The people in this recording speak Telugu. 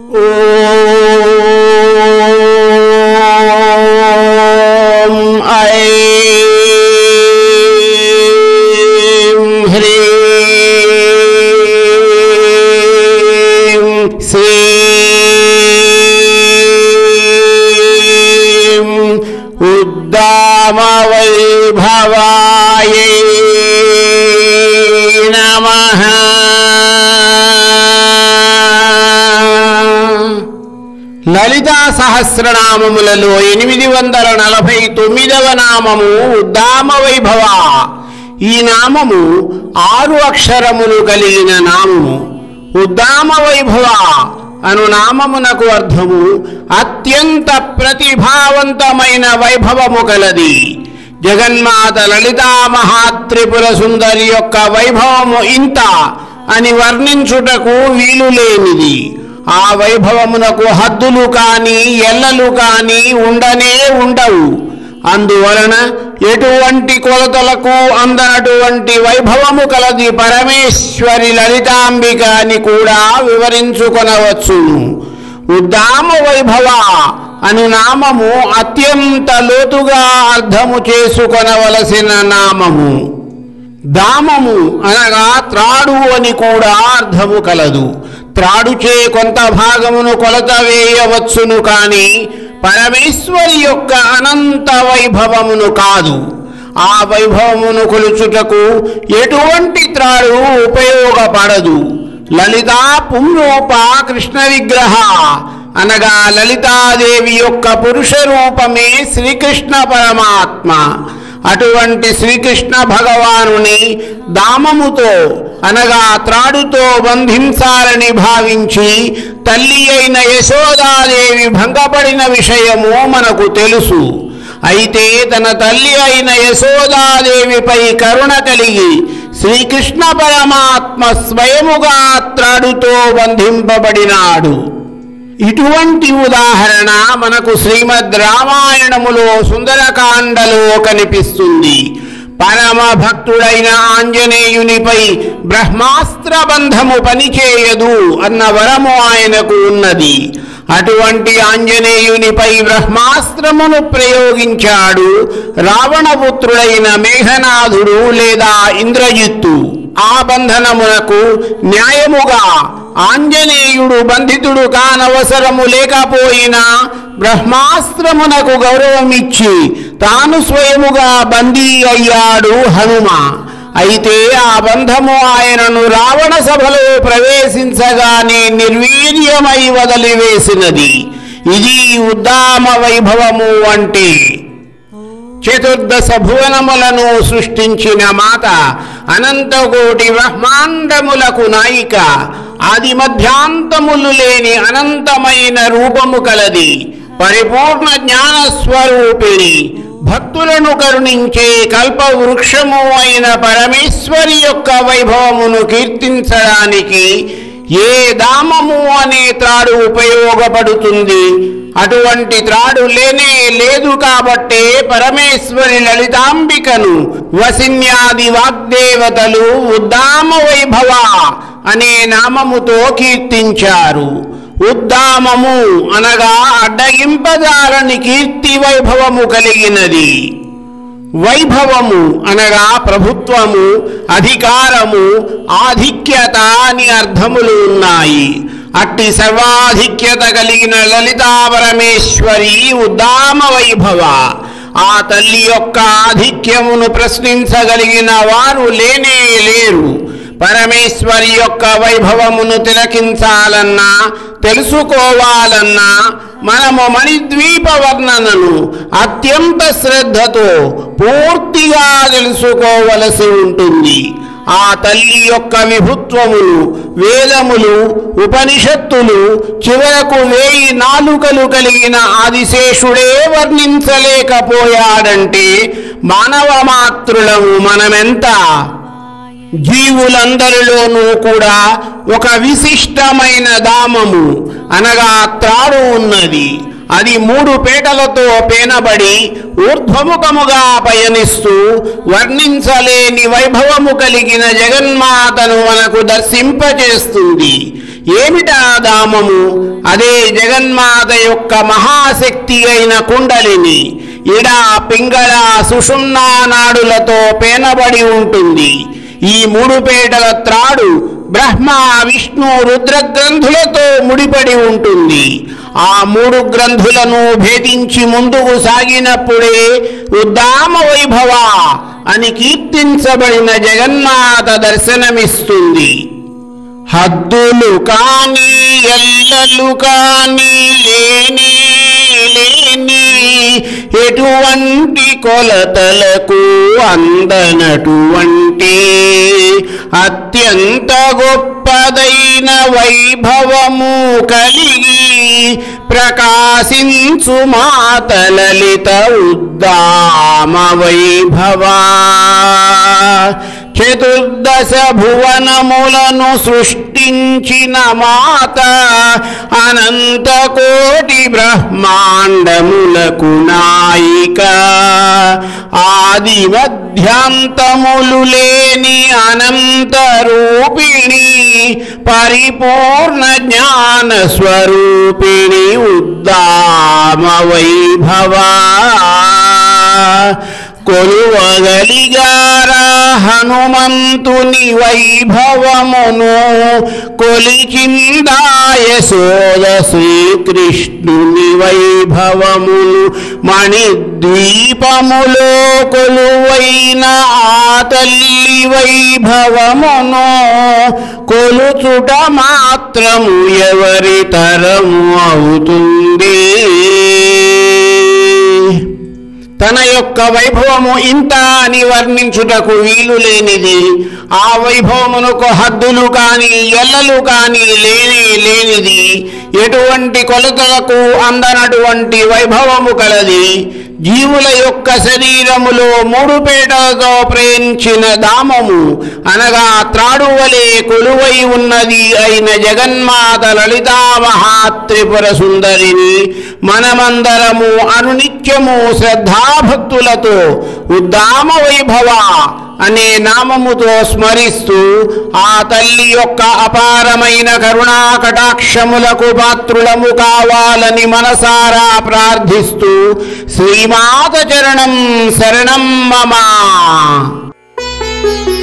ఓం ఐం హ్రీం శ్రీం ఉద్దామ వైభవాయ నమః లలితా సహస్రనామములలో ఎనిమిది వందల నలభై తొమ్మిదవ నామము ఉద్దామ వైభవ ఈ నామము ఆరు అక్షరములు కలిగిన నామము ఉద్దామ వైభవ అను నామమునకు అర్థము అత్యంత ప్రతిభావంతమైన వైభవము కలది జగన్మాత లలితా మహాత్రిపుర సుందరి యొక్క వైభవము ఇంత అని వర్ణించుటకు వీలు లేనిది ఆ వైభవమునకు హద్దులు కాని ఎల్లలు కాని ఉండనే ఉండవు అందువలన ఎటువంటి కొలతలకు అందనటువంటి వైభవము కలది పరమేశ్వరి లలితాంబిక అని కూడా వివరించుకొనవచ్చును ఉద్దామ వైభవ అను నామము అత్యంత లోతుగా అర్థము చేసుకొనవలసిన నామము దామము అనగా త్రాడు అని కూడా అర్థము కలదు త్రాడుచే కొంత భాగమును కొలత వేయవచ్చును కాని పరమేశ్వరి యొక్క అనంత వైభవమును కాదు ఆ వైభవమును కొలుచుటకు ఎటువంటి త్రాడు ఉపయోగపడదు లలితా పుంరూప కృష్ణ విగ్రహ అనగా లలితాదేవి యొక్క పురుష రూపమే శ్రీకృష్ణ పరమాత్మ అటువంటి శ్రీకృష్ణ భగవానుని దామముతో అనగా త్రాడుతో బంధించాలని భావించి తల్లి అయిన యశోదాదేవి భంగపడిన విషయము మనకు తెలుసు అయితే తన తల్లి అయిన యశోదాదేవిపై కరుణ కలిగి శ్రీకృష్ణ పరమాత్మ స్వయముగా త్రాడుతో బంధింపబడినాడు ఇటువంటి ఉదాహరణ మనకు శ్రీమద్ రామాయణములో సుందరకాండలో కనిపిస్తుంది పరమ భక్తుడైన ఆంజనేయునిపై బ్రహ్మాస్త్ర బంధము పనిచేయదు అన్న వరము ఆయనకు ఉన్నది అటువంటి ఆంజనేయునిపై బ్రహ్మాస్త్రమును ప్రయోగించాడు రావణపుత్రుడైన మేఘనాథుడు లేదా ఇంద్రజిత్తు ఆ బంధనమునకు న్యాయముగా ఆంజనేయుడు బంధితుడు కానవసరము లేకపోయినా బ్రహ్మాస్త్రమునకు గౌరవమిచ్చి తాను స్వయముగా బందీ అయ్యాడు హనుమ అయితే ఆ బంధము ఆయనను రావణ సభలో ప్రవేశించగానే నిర్వీర్యమై వదిలివేసినది ఇది ఉద్దామ వైభవము అంటే చతుర్దశ భువనములను సృష్టించిన మాత అనంతకోటి బ్రహ్మాండములకు నాయిక ఆది మధ్యాంతములు లేని అనంతమైన రూపము కలది పరిపూర్ణ జ్ఞాన స్వరూపిణి భక్తులను కరుణించే కల్ప వృక్షము అయిన పరమేశ్వరి యొక్క వైభవమును కీర్తించడానికి ఏ దామము అనే త్రాడు ఉపయోగపడుతుంది అటువంటి త్రాడు లేనే లేదు కాబట్టే పరమేశ్వరి లలితాంబికను వసిన్యాది వాగ్దేవతలు ఉద్దామ వైభవ అనే నామముతో కీర్తించారు ఉద్దామము అనగా అడ్డగింపజాలని కీర్తి వైభవము కలిగినది వైభవము అనగా ప్రభుత్వము అధికారము ఆధిక్యత అని అర్థములు ఉన్నాయి అట్టి సర్వాధిక్యత కలిగిన లలితా పరమేశ్వరి ఉద్దామ వైభవ ఆ తల్లి యొక్క ఆధిక్యమును ప్రశ్నించగలిగిన వారు లేనే లేరు పరమేశ్వరి యొక్క వైభవమును తిలకించాలన్నా తెలుసుకోవాలన్నా మనము మణిద్వీప వర్ణనను అత్యంత శ్రద్ధతో పూర్తిగా తెలుసుకోవలసి ఉంటుంది ఆ తల్లి యొక్క విభుత్వములు వేదములు ఉపనిషత్తులు చివరకు వేయి నాలుకలు కలిగిన ఆదిశేషుడే వర్ణించలేకపోయాడంటే మానవ మాతృలము మనమెంత జీవులందరిలోనూ కూడా ఒక విశిష్టమైన దామము అనగా త్రాడు ఉన్నది అది మూడు పేటలతో పేనబడి ఊర్ధ్వముఖముగా పయనిస్తూ వర్ణించలేని వైభవము కలిగిన జగన్మాతను మనకు దర్శింపచేస్తుంది ఏమిటా దామము అదే జగన్మాత యొక్క మహాశక్తి అయిన కుండలిని ఇడ పింగళ సుషుమ్నా నాడులతో పేనబడి ఉంటుంది ఈ మూడు పేటల త్రాడు బ్రహ్మ విష్ణు రుద్ర గ్రంథులతో ముడిపడి ఉంటుంది ఆ మూడు గ్రంథులను భేదించి ముందుకు సాగినప్పుడే ఉద్దామ వైభవ అని కీర్తించబడిన జగన్మాత దర్శనమిస్తుంది హద్దులు కాని ఎల్లలు కాని లేని లేని ఎటువంటి కొలతలకు అందనటువంటి అత్యంత గొప్పదైన వైభవము కలిగి ప్రకాశించు మాత లలిత ఉద్దామ వైభవా చతుర్దశ భువనములను సృష్టించిన మాత అనంత కోటి బ్రహ్మాండములకు నాయిక ఆది మధ్యాంతములు లేని అనంత రూపిణి పరిపూర్ణ జ్ఞాన స్వరూపిణి ఉద్దామ వైభవా కొలువగలిగారా హనుమంతుని వైభవమును కొలిచిందాయ సోద శ్రీకృష్ణుని వైభవమును మణిద్వీపములో కొలువైన ఆ తల్లి వైభవమును కొలుచుట మాత్రము ఎవరి తరము అవుతుంది తన యొక్క వైభవము ఇంత అని వర్ణించుటకు వీలు లేనిది ఆ వైభవమునకు హద్దులు కాని ఎల్లలు కాని లేని లేనిది ఎటువంటి కొలతలకు అందనటువంటి వైభవము కలది జీవుల యొక్క శరీరములో మూడు పేటలతో ప్రేయించిన దామము అనగా త్రాడు వలె కొలువై ఉన్నది అయిన జగన్మాత లలితా మహాత్రిపుర సుందరిని మనమందరము అనునిత్యము శ్రద్ధాభక్తులతో ఉద్దామ వైభవ అనే నామముతో స్మరిస్తూ ఆ తల్లి యొక్క అపారమైన కరుణా కటాక్షములకు పాత్రులము కావాలని మనసారా ప్రార్థిస్తూ శ్రీమాత చరణం శరణం మమ